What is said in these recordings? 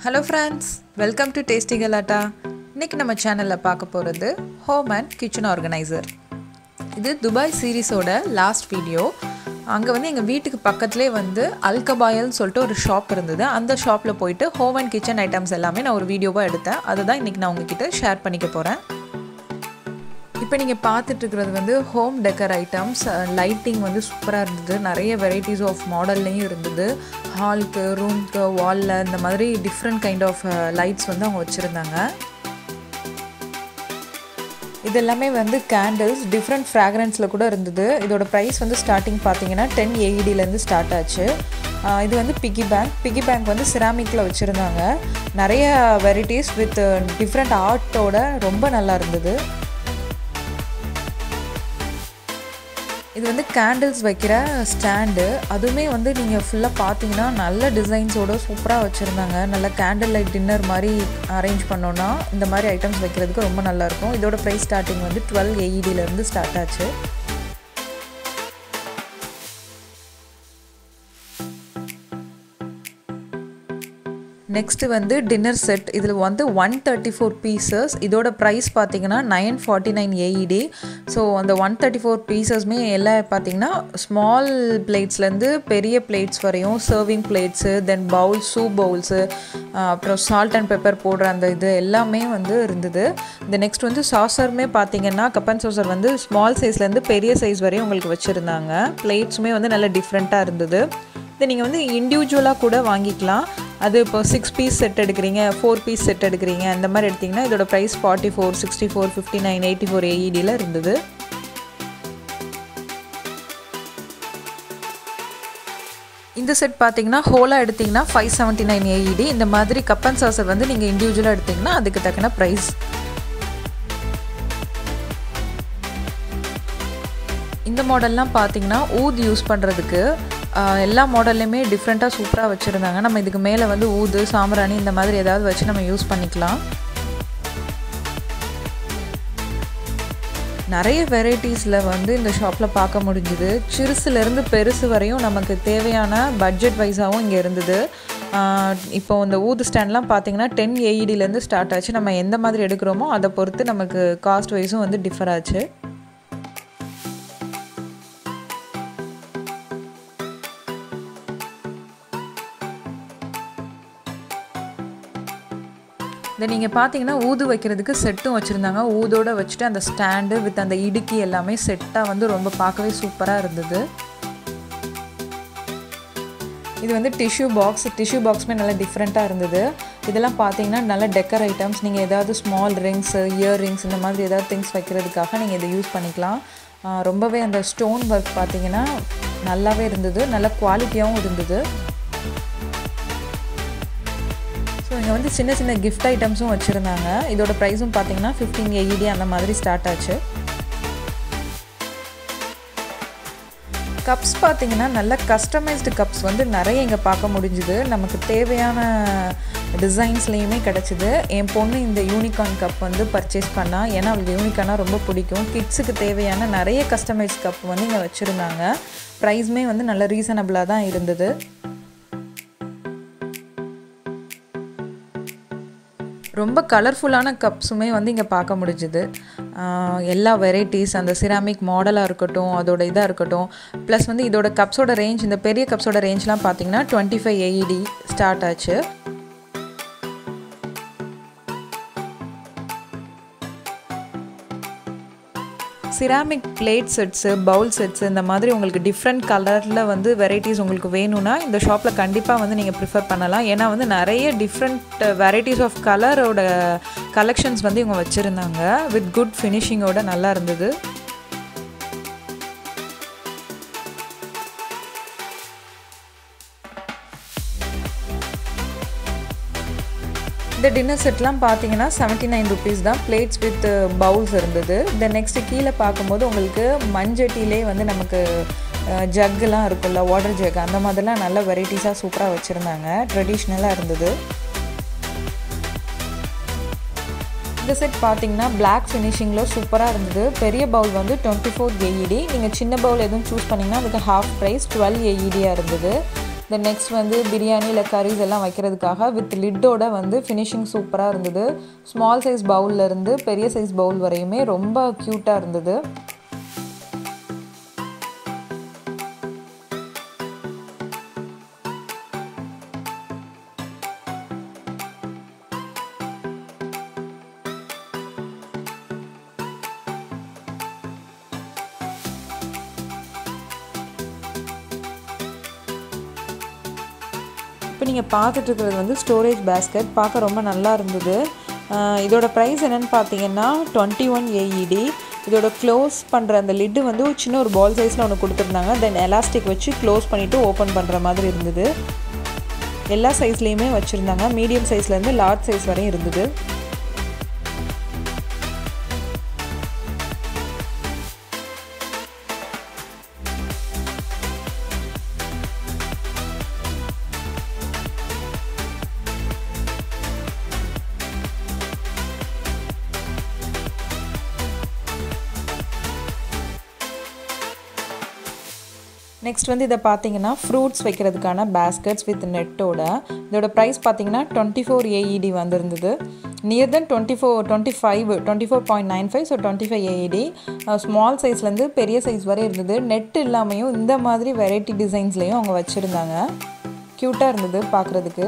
hello friends welcome to tasty Galatta இன்றைக்கி நம்ம சேனலில் பார்க்க போகிறது ஹோம் அண்ட் கிச்சன் ஆர்கனைசர் இது துபாய் சீரீஸோட லாஸ்ட் வீடியோ அங்கே வந்து எங்கள் வீட்டுக்கு பக்கத்துலேயே வந்து அல்கபாயல்னு சொல்லிட்டு ஒரு ஷாப் இருந்தது அந்த ஷாப்பில் போயிட்டு ஹோம் அண்ட் கிச்சன் ஐட்டம்ஸ் எல்லாமே நான் ஒரு வீடியோவாக எடுத்தேன் அதை தான் இன்றைக்கி நான் உங்ககிட்ட ஷேர் பண்ணிக்க போகிறேன் இப்போ நீங்கள் பார்த்துட்டு இருக்கிறது வந்து ஹோம் டெக்கர் ஐட்டம்ஸ் லைட்டிங் வந்து சூப்பராக இருந்தது நிறைய வெரைட்டிஸ் ஆஃப் மாடல்லையும் இருந்தது ஹாலுக்கு ரூம்க்கு வாலில் இந்த மாதிரி டிஃப்ரெண்ட் கைண்ட் ஆஃப் லைட்ஸ் வந்து அவங்க வச்சுருந்தாங்க இது எல்லாமே வந்து கேண்டில்ஸ் டிஃப்ரெண்ட் ஃப்ராக்ரன்ஸில் கூட இருந்தது இதோட ப்ரைஸ் வந்து ஸ்டார்டிங் பார்த்தீங்கன்னா டென் ஏஇடிலேருந்து ஸ்டார்ட் ஆச்சு இது வந்து பிக்கி பேங்க் பிக்கி பேங்க் வந்து சிராமிக்கில் வச்சுருந்தாங்க நிறைய வெரைட்டிஸ் வித் டிஃப்ரெண்ட் ஆர்ட்டோட ரொம்ப நல்லா இருந்தது இது வந்து கேண்டில்ஸ் வைக்கிற ஸ்டாண்டு அதுவுமே வந்து நீங்கள் ஃபுல்லாக பார்த்தீங்கன்னா நல்ல டிசைன்ஸோட சூப்பராக வச்சுருந்தாங்க நல்ல கேண்டில் லைட் டின்னர் மாதிரி அரேஞ்ச் பண்ணோன்னா இந்த மாதிரி ஐட்டம்ஸ் வைக்கிறதுக்கு ரொம்ப நல்லாயிருக்கும் இதோட ப்ரைஸ் ஸ்டார்டிங் வந்து டுவெல் ஏஇடியிலேருந்து ஸ்டார்ட் ஆச்சு நெக்ஸ்ட்டு வந்து டின்னர் செட் இதில் வந்து ஒன் தேர்ட்டி ஃபோர் பீசஸ் இதோட ப்ரைஸ் பார்த்தீங்கன்னா nine forty nine AED so அந்த ஒன் தேர்ட்டி ஃபோர் பீசஸ்மே எல்லாம் பார்த்தீங்கன்னா ஸ்மால் பிளேட்ஸ்லேருந்து பெரிய பிளேட்ஸ் வரையும் serving plates then bowls soup bowls அப்புறம் சால்ட் அண்ட் பெப்பர் போடுற அந்த இது எல்லாமே வந்து இருந்தது இந்த நெக்ஸ்ட் வந்து சாசருமே பார்த்தீங்கன்னா கப்பன் சாசர் வந்து ஸ்மால் சைஸ்லேருந்து பெரிய சைஸ் வரையும் உங்களுக்கு வச்சுருந்தாங்க பிளேட்ஸுமே வந்து நல்ல டிஃப்ரெண்ட்டாக இருந்தது இதை நீங்கள் வந்து இண்டிவிஜுவலாக கூட வாங்கிக்கலாம் அது இப்போ சிக்ஸ் பீஸ் செட் எடுக்கிறீங்க ஃபோர் பீஸ் செட் எடுக்கிறீங்க அந்த மாதிரி எடுத்திங்கன்னா இதோட price forty four sixty four fifty nine eighty four ஏஇடியில் இருந்தது இந்த செட் பார்த்தீங்கன்னா ஹோலாக எடுத்திங்கன்னா ஃபைவ் செவன்ட்டி நைன் ஏஇடி இந்த மாதிரி கப் அண்ட் சாசர் வந்து நீங்கள் இண்டிவிஜுவலாக எடுத்திங்கன்னா அதுக்கு தக்கன ப்ரைஸ் இந்த மாடல்லாம் பார்த்தீங்கன்னா ஊத் யூஸ் பண்ணுறதுக்கு எல்லா மாடல்லையுமே டிஃப்ரெண்ட்டாக சூப்பராக வச்சுருந்தாங்க நம்ம இதுக்கு மேலே வந்து ஊது சாம்பிராணி இந்த மாதிரி ஏதாவது வச்சு நம்ம யூஸ் பண்ணிக்கலாம் நிறைய வெரைட்டிஸில் வந்து இந்த ஷாப்பில் பார்க்க முடிஞ்சுது சிறுசுலேருந்து பெருசு வரையும் நமக்கு தேவையான பட்ஜெட் வைஸாகவும் இங்கே இருந்தது இப்போ இந்த ஊது ஸ்டாண்ட்லாம் பார்த்தீங்கன்னா டென் ஏஇடிலேருந்து ஸ்டார்ட் ஆச்சு நம்ம எந்த மாதிரி எடுக்கிறோமோ அதை பொறுத்து நமக்கு காஸ்ட் வைஸும் வந்து டிஃபர் ஆச்சு இதை நீங்கள் பார்த்தீங்கன்னா ஊது வைக்கிறதுக்கு செட்டும் வச்சுருந்தாங்க ஊதோடு வச்சுட்டு அந்த ஸ்டாண்டு வித் அந்த இடுக்கி எல்லாமே செட்டாக வந்து ரொம்ப பார்க்கவே சூப்பராக இருந்தது இது வந்து டிஷ்யூ பாக்ஸ் டிஷ்யூ பாக்ஸுமே நல்லா டிஃப்ரெண்ட்டாக இருந்தது இதெல்லாம் பார்த்தீங்கன்னா நல்ல டெக்கர் ஐட்டம்ஸ் நீங்கள் ஏதாவது ஸ்மால் ரிங்ஸு இயர் ரிங்ஸ் இந்த மாதிரி ஏதாவது திங்ஸ் வைக்கிறதுக்காக நீங்கள் இதை யூஸ் பண்ணிக்கலாம் ரொம்பவே அந்த ஸ்டோன் ஒர்க் பார்த்தீங்கன்னா நல்லாவே இருந்தது நல்ல குவாலிட்டியாகவும் இருந்தது ஸோ இங்கே வந்து சின்ன சின்ன கிஃப்ட் ஐட்டம்ஸும் வச்சுருந்தாங்க இதோட ப்ரைஸும் பார்த்தீங்கன்னா ஃபிஃப்டீன் எயிடி அந்த மாதிரி ஸ்டார்ட் ஆச்சு கப்ஸ் பார்த்தீங்கன்னா நல்ல கஸ்டமைஸ்டு கப்ஸ் வந்து நிறைய இங்கே பார்க்க முடிஞ்சுது நமக்கு தேவையான டிசைன்ஸ்லேயுமே கிடச்சிது என் பொண்ணு இந்த யூனிகார்ன் கப் வந்து பர்ச்சேஸ் பண்ணால் ஏன்னா அவளுக்கு யூனிகார்னாக ரொம்ப பிடிக்கும் கிட்ஸுக்கு தேவையான நிறைய கஸ்டமைஸ் கப் வந்து இங்கே வச்சுருந்தாங்க ப்ரைஸுமே வந்து நல்ல ரீசனபிளாக தான் இருந்தது ரொம்ப கலர்ஃபுல்லான கப்ஸுமே வந்து இங்கே பார்க்க முடிஞ்சுது எல்லா வெரைட்டிஸ் அந்த சிராமிக் மாடலாக இருக்கட்டும் அதோட இதாக இருக்கட்டும் ப்ளஸ் வந்து இதோட கப்ஸோட ரேஞ்ச் இந்த பெரிய கப்ஸோட ரேஞ்ச்லாம் பார்த்தீங்கன்னா டுவெண்ட்டி ஃபைவ் ஏஇடி ஸ்டார்ட் ஆச்சு ceramic plate sets bowl sets இந்த மாதிரி உங்களுக்கு டிஃப்ரெண்ட் கலரில் வந்து வெரைட்டிஸ் உங்களுக்கு வேணும்னா இந்த ஷாப்பில் கண்டிப்பாக வந்து நீங்கள் ப்ரிஃபர் பண்ணலாம் ஏன்னா வந்து நிறைய டிஃப்ரெண்ட் வெரைட்டிஸ் ஆஃப் கலரோட கலெக்ஷன்ஸ் வந்து இவங்க வச்சுருந்தாங்க வித் குட் ஃபினிஷிங்கோட நல்லா இருந்தது இந்த டின்னர் செட்லாம் பார்த்தீங்கன்னா செவன்ட்டி நைன் ருபீஸ் தான் பிளேட்ஸ் வித் பவுல்ஸ் இருந்தது தென் நெக்ஸ்ட்டு கீழே பார்க்கும்போது உங்களுக்கு மஞ்சட்டிலே வந்து நமக்கு ஜக்குலாம் இருக்குல்ல வாட்டர் ஜக் அந்த மாதிரிலாம் நல்ல வெரைட்டிஸாக சூப்பராக வச்சுருந்தாங்க ட்ரெடிஷ்னலாக இருந்தது இந்த செட் பார்த்தீங்கன்னா பிளாக் ஃபினிஷிங்கில் சூப்பராக இருந்தது பெரிய பவுல் வந்து டுவெண்ட்டி ஃபோர் ஏஇடி நீங்கள் சின்ன பவுல் எதுவும் சூஸ் பண்ணிங்கன்னா அதுக்கு ஹாஃப் ப்ரைஸ் டுவெல் ஏஇடியாக இருந்தது தென் நெக்ஸ்ட் வந்து பிரியாணி இல்லை கரீஸ் எல்லாம் வைக்கிறதுக்காக வித் லிட்டோட வந்து ஃபினிஷிங் சூப்பராக இருந்தது ஸ்மால் சைஸ் பவுல்ல இருந்து பெரிய சைஸ் பவுல் வரையுமே ரொம்ப க்யூட்டாக இருந்தது இப்போ நீங்கள் பார்த்துட்டு இருக்கிறது வந்து ஸ்டோரேஜ் பேஸ்கெட் பார்க்க ரொம்ப நல்லா இருந்தது ஆஹ் இதோட ப்ரைஸ் என்னென்னு பார்த்தீங்கன்னா டுவெண்ட்டி ஒன் ஏஇடி இதோட க்ளோஸ் பண்ணுற அந்த லிட்டு வந்து ஒரு சின்ன ஒரு பால் சைஸில் ஒன்று கொடுத்துருந்தாங்க தென் எலாஸ்டிக் வச்சு க்ளோஸ் பண்ணிவிட்டு ஓப்பன் பண்ணுற மாதிரி இருந்தது எல்லா சைஸ்லேயுமே வச்சுருந்தாங்க மீடியம் சைஸ்லேருந்து லார்ஜ் சைஸ் வரையும் இருந்தது நெக்ஸ்ட் வந்து இதை பார்த்தீங்கன்னா ஃப்ரூட்ஸ் வைக்கிறதுக்கான பேஸ்கெட்ஸ் வித் நெட்டோட இதோட ப்ரைஸ் பார்த்தீங்கன்னா டுவெண்ட்டி ஃபோர் ஏஇடி வந்திருந்தது near then twenty four twenty five twenty four point nine five so twenty five AED small சைஸ்லேருந்து பெரிய சைஸ் வரை இருந்தது நெட் இல்லாமையும் இந்த மாதிரி வெரைட்டி டிசைன்ஸ்லேயும் அவங்க வச்சுருந்தாங்க க்யூட்டாக இருந்தது பார்க்குறதுக்கு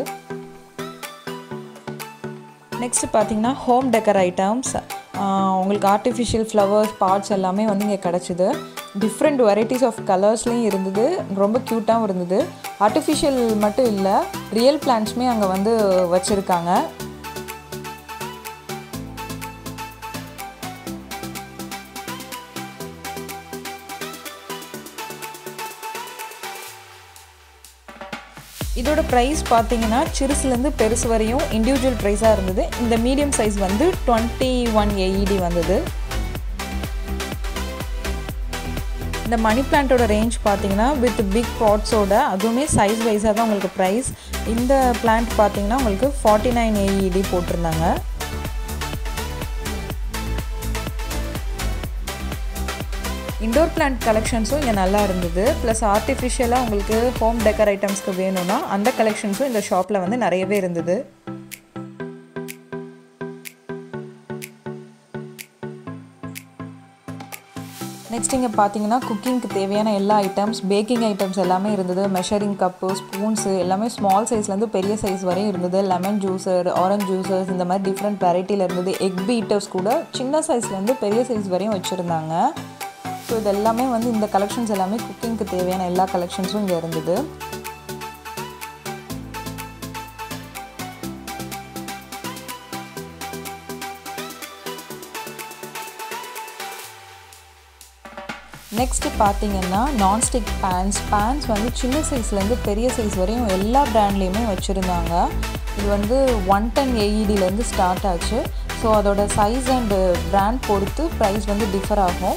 நெக்ஸ்ட் பார்த்தீங்கன்னா ஹோம் டெக்கர் ஐட்டம்ஸ் உங்களுக்கு ஆர்டிஃபிஷியல் ஃப்ளவர்ஸ் பார்ட்ஸ் எல்லாமே வந்து இங்கே கிடச்சிது டிஃப்ரெண்ட் வெரைட்டிஸ் ஆஃப் கலர்ஸ்லேயும் இருந்தது ரொம்ப க்யூட்டாகவும் இருந்தது ஆர்டிஃபிஷியல் மட்டும் இல்லை ரியல் பிளான்ட்ஸுமே அங்கே வந்து வச்சுருக்காங்க இதோட ப்ரைஸ் பார்த்தீங்கன்னா சிறுசுலேருந்து பெருசு வரையும் இண்டிவிஜுவல் ப்ரைஸாக இருந்தது இந்த மீடியம் சைஸ் வந்து டுவெண்ட்டி ஒன் ஏஇடி வந்தது இந்த மணி பிளான்ட்டோட ரேஞ்ச் பார்த்தீங்கன்னா வித் பிக் பாட்ஸோட அதுவுமே சைஸ் வைஸாக தான் உங்களுக்கு ப்ரைஸ் இந்த பிளான்ட் பார்த்தீங்கன்னா உங்களுக்கு ஃபார்ட்டி நைன் ஏஇடி போட்டிருந்தாங்க இண்டோர் பிளான்ட் கலெக்ஷன்ஸும் இங்கே நல்லா இருந்தது ப்ளஸ் ஆர்டிஃபிஷியலாக உங்களுக்கு ஹோம் டெக்கர் ஐட்டம்ஸ்க்கு வேணும்னா அந்த கலெக்ஷன்ஸும் இந்த ஷாப்பில் வந்து நிறையவே இருந்தது நெக்ஸ்ட் இங்கே பார்த்தீங்கன்னா குக்கிங்க்கு தேவையான எல்லா ஐட்டம்ஸ் பேக்கிங் ஐட்டம்ஸ் எல்லாமே இருந்தது மெஷரிங் கப்பு ஸ்பூன்ஸு எல்லாமே ஸ்மால் சைஸ்லேருந்து பெரிய சைஸ் வரையும் இருந்தது லெமன் ஜூஸர் ஆரஞ்ச் ஜூஸர்ஸ் இந்த மாதிரி டிஃப்ரெண்ட் வெரைட்டியில் இருந்தது எக் பீட்டர்ஸ் கூட சின்ன சைஸ்லேருந்து பெரிய சைஸ் வரையும் வச்சுருந்தாங்க ஸோ இது எல்லாமே வந்து இந்த கலெக்ஷன்ஸ் எல்லாமே குக்கிங்க்கு தேவையான எல்லா கலெக்ஷன்ஸும் இங்கே இருந்தது நெக்ஸ்ட்டு பார்த்தீங்கன்னா நான்ஸ்டிக் பேன்ஸ் பேன்ஸ் வந்து சின்ன சைஸ்லேருந்து பெரிய சைஸ் வரையும் எல்லா ப்ராண்ட்லேயுமே வச்சுருந்தாங்க இது வந்து ஒன் டென் ஏஇடிலேருந்து ஸ்டார்ட் ஆச்சு ஸோ அதோட சைஸ் அண்டு ப்ராண்ட் பொறுத்து ப்ரைஸ் வந்து டிஃபர் ஆகும்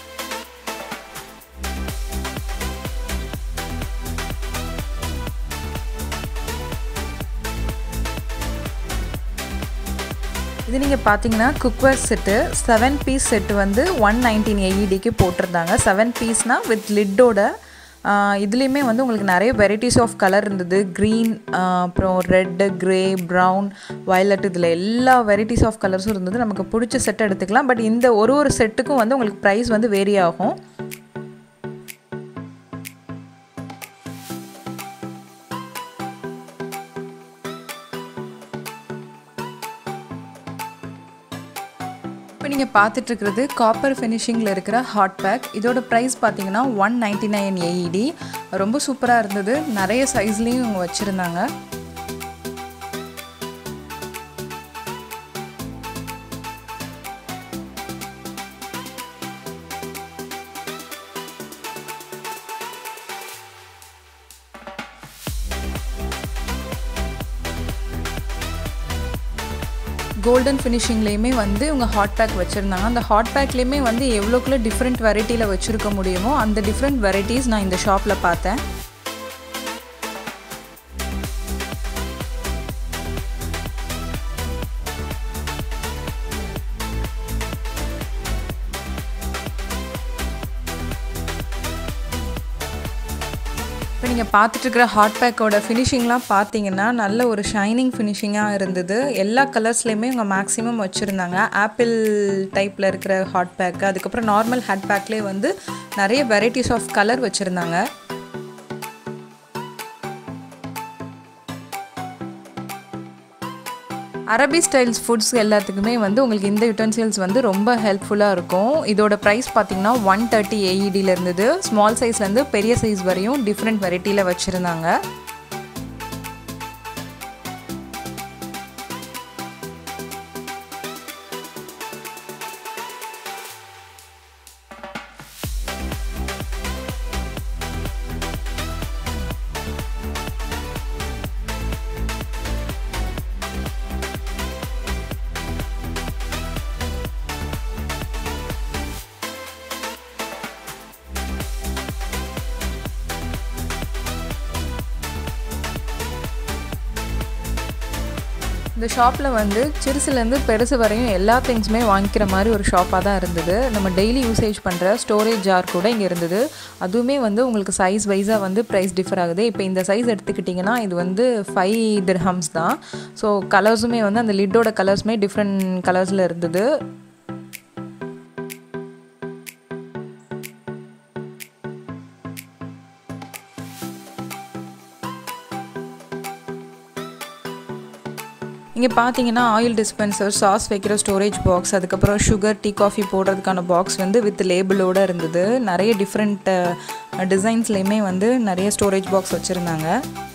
இது நீங்கள் பார்த்தீங்கன்னா cookware set seven piece set வந்து ஒன் நைன்டீன் ஏஇடிக்கு போட்டிருந்தாங்க செவன் பீஸ்னால் வித் லிட்டோட இதுலேயுமே வந்து உங்களுக்கு நிறைய வெரைட்டிஸ் ஆஃப் கலர் இருந்தது க்ரீன் அப்புறம் ரெட்டு க்ரே ப்ரௌன் வயலட் இதில் எல்லா வெரைட்டிஸ் ஆஃப் கலர்ஸும் இருந்தது நமக்கு பிடிச்ச செட் எடுத்துக்கலாம் பட் இந்த ஒரு ஒரு செட்டுக்கும் வந்து உங்களுக்கு ப்ரைஸ் வந்து வேரி ஆகும் இப்போ நீங்கள் பார்த்துட்ருக்கிறது காப்பர் ஃபினிஷிங்கில் இருக்கிற ஹாட் பேக் இதோட ப்ரைஸ் பார்த்தீங்கன்னா ஒன் நைன்டி நைன் ஏஇடி ரொம்ப சூப்பராக இருந்தது நிறைய சைஸ்லேயும் இவங்க வச்சுருந்தாங்க கோல்டன் ஃபினிஷிங்லேயுமே வந்து இவங்க ஹாட் பேக் வச்சுருந்தாங்க அந்த ஹாட் பேக்லேயுமே வந்து எவ்வளோக்குள்ள டிஃப்ரெண்ட் வெரைட்டியில் வச்சுருக்க முடியுமோ அந்த டிஃப்ரெண்ட் வெரைட்டிஸ் நான் இந்த ஷாப்பில் பார்த்தேன் இப்போ நீங்கள் பார்த்துட்ருக்கிற ஹாட் பேக்கோட ஃபினிஷிங்லாம் பார்த்தீங்கன்னா நல்ல ஒரு ஷைனிங் ஃபினிஷிங்காக இருந்தது எல்லா கலர்ஸ்லேயுமே இவங்க மேக்ஸிமம் வச்சுருந்தாங்க ஆப்பிள் டைப்பில் இருக்கிற ஹாட் பேக்கு அதுக்கப்புறம் நார்மல் ஹேட் பேக்லேயே வந்து நிறைய வெரைட்டிஸ் ஆஃப் கலர் வச்சுருந்தாங்க அரபி ஸ்டைல்ஸ் ஃபுட்ஸ் எல்லாத்துக்குமே வந்து உங்களுக்கு இந்த யுட்டன்சில்ஸ் வந்து ரொம்ப ஹெல்ப்ஃபுல்லாக இருக்கும் இதோட ப்ரைஸ் பார்த்தீங்கன்னா ஒன் தேர்ட்டி ஏஇடியில் இருந்தது ஸ்மால் சைஸ்லேருந்து பெரிய சைஸ் வரையும் டிஃப்ரெண்ட் வெரைட்டியில் வச்சுருந்தாங்க இந்த ஷாப்பில் வந்து சிறுசுலேருந்து பெருசு வரையும் எல்லா திங்ஸுமே வாங்கிக்கிற மாதிரி ஒரு ஷாப்பாக தான் இருந்தது நம்ம டெய்லி யூசேஜ் பண்ணுற ஸ்டோரேஜ் ஜார் கூட இங்கே இருந்தது அதுவுமே வந்து உங்களுக்கு சைஸ் வைஸாக வந்து ப்ரைஸ் டிஃபர் ஆகுது இப்போ இந்த சைஸ் எடுத்துக்கிட்டிங்கன்னா இது வந்து ஃபைவ் திர்ஹம்ஸ் தான் ஸோ கலர்ஸுமே வந்து அந்த லிட்டோட கலர்ஸுமே டிஃப்ரெண்ட் கலர்ஸில் இருந்தது இங்கே பார்த்தீங்கன்னா ஆயில் டிஸ்பென்சர் சாஸ் வைக்கிற ஸ்டோரேஜ் பாக்ஸ் அதுக்கப்புறம் சுகர் டீ காஃபி போடுறதுக்கான பாக்ஸ் வந்து வித் லேபிளோடு இருந்தது நிறைய டிஃப்ரெண்ட் டிசைன்ஸ்லேயுமே வந்து நிறைய ஸ்டோரேஜ் பாக்ஸ் வச்சுருந்தாங்க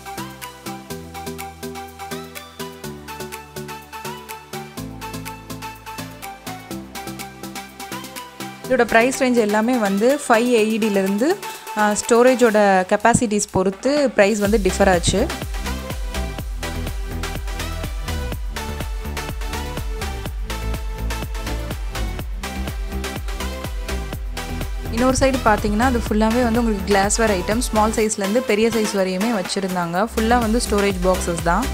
இதோட ப்ரைஸ் ரேஞ்ச் எல்லாமே வந்து ஃபைவ் ஏஇடியிலேருந்து ஸ்டோரேஜோட கெப்பாசிட்டிஸ் பொறுத்து ப்ரைஸ் வந்து டிஃபர் ஆச்சு இன்னொரு சைடு பார்த்தீங்கன்னா அது ஃபுல்லாகவே வந்து உங்களுக்கு கிளாஸ்வேர் ஐட்டம் ஸ்மால் சைஸ்லேருந்து பெரிய சைஸ் வரையுமே வச்சுருந்தாங்க ஃபுல்லாக வந்து ஸ்டோரேஜ் பாக்ஸஸ் தான்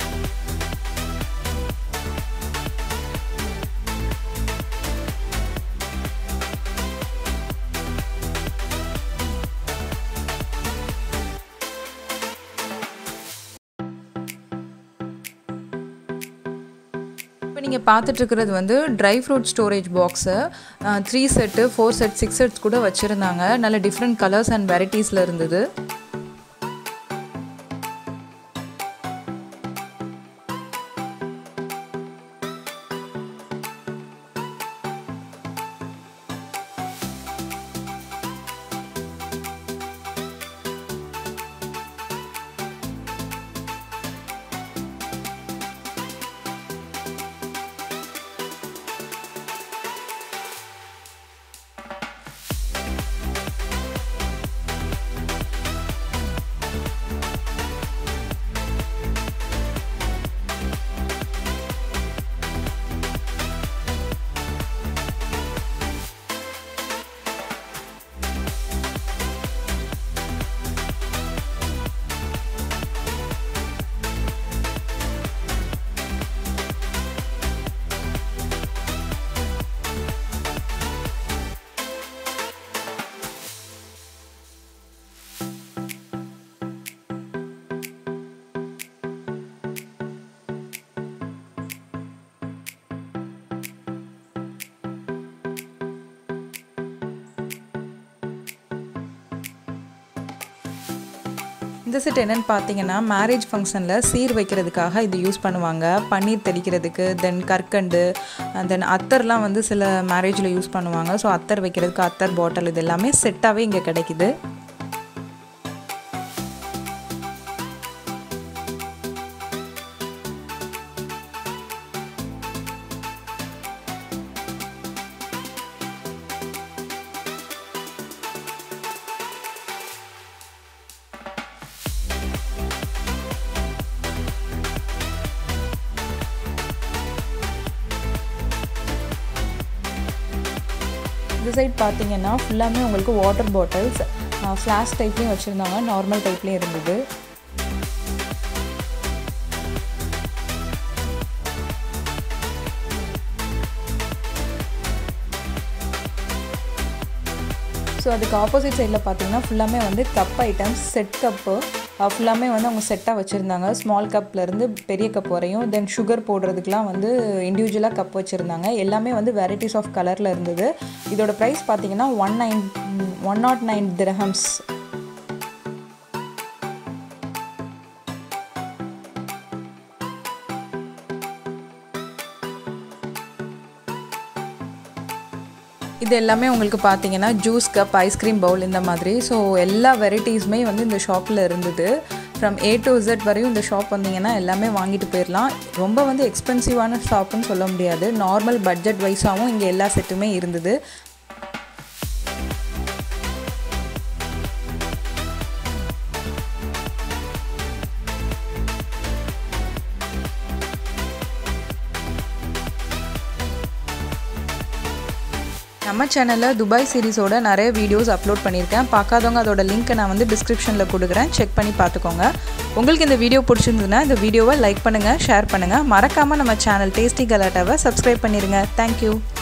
இப்போ நீங்கள் பார்த்துட்ருக்கிறது வந்து dry fruit storage box three set four set six sets கூட வச்சுருந்தாங்க நல்ல டிஃப்ரெண்ட் கலர்ஸ் அண்ட் வெரைட்டிஸில் இருந்தது இந்த செட் என்னென்னு பார்த்தீங்கன்னா மேரேஜ் ஃபங்க்ஷனில் சீர் வைக்கிறதுக்காக இது யூஸ் பண்ணுவாங்க பன்னீர் தெளிக்கிறதுக்கு தென் கற்கண்டு தென் அத்தர்லாம் வந்து சில மேரேஜில் யூஸ் பண்ணுவாங்க ஸோ அத்தர் வைக்கிறதுக்கு அத்தர் பாட்டில் இது எல்லாமே செட்டாகவே இங்கே கிடைக்குது இந்த சைட் பார்த்தீங்கன்னா ஃபுல்லாமே உங்களுக்கு வாட்டர் பாட்டில்ஸ் ஃப்ளாஷ் டைப்லேயும் வச்சுருந்தாங்க நார்மல் டைப்லேயும் இருந்தது ஸோ அதுக்கு ஆப்போசிட் சைடில் பார்த்தீங்கன்னா ஃபுல்லாமே வந்து கப் ஐட்டம்ஸ் செட் கப்பு ஃபுல்லாமே வந்து அவங்க செட்டாக வச்சுருந்தாங்க ஸ்மால் கப்லேருந்து பெரிய கப் வரையும் தென் சுகர் போடுறதுக்குலாம் வந்து இண்டிவிஜுவலாக கப் வச்சுருந்தாங்க எல்லாமே வந்து வெரைட்டிஸ் ஆஃப் கலரில் இருந்தது இதோட ப்ரைஸ் பார்த்தீங்கன்னா one nine one naught nine dirhams இது எல்லாமே உங்களுக்கு பார்த்தீங்கன்னா ஜூஸ் கப் ஐஸ்கிரீம் பவுல் இந்த மாதிரி ஸோ எல்லா வெரைட்டிஸுமே வந்து இந்த ஷாப்பில் இருந்தது ஃப்ரம் ஏ டு Z வரையும் இந்த ஷாப் வந்தீங்கன்னா எல்லாமே வாங்கிட்டு போயிடலாம் ரொம்ப வந்து எக்ஸ்பென்சிவான ஷாப்புன்னு சொல்ல முடியாது நார்மல் பட்ஜெட் வைஸாகவும் இங்கே எல்லா செட்டுமே இருந்தது நம்ம சேனலில் துபாய் சீரிஸோட நிறைய வீடியோஸ் அப்லோட் பண்ணியிருக்கேன் பார்க்காதவங்க அதோட லிங்க்கை நான் வந்து டிஸ்கிரிப்ஷனில் கொடுக்குறேன் செக் பண்ணி பார்த்துக்கோங்க உங்களுக்கு இந்த வீடியோ பிடிச்சிருந்ததுன்னா இந்த வீடியோவை லைக் பண்ணுங்கள் ஷேர் பண்ணுங்கள் மறக்காமல் நம்ம சேனல் டேஸ்டி கலாட்டாவை சப்ஸ்கிரைப் பண்ணிடுங்க தேங்க்யூ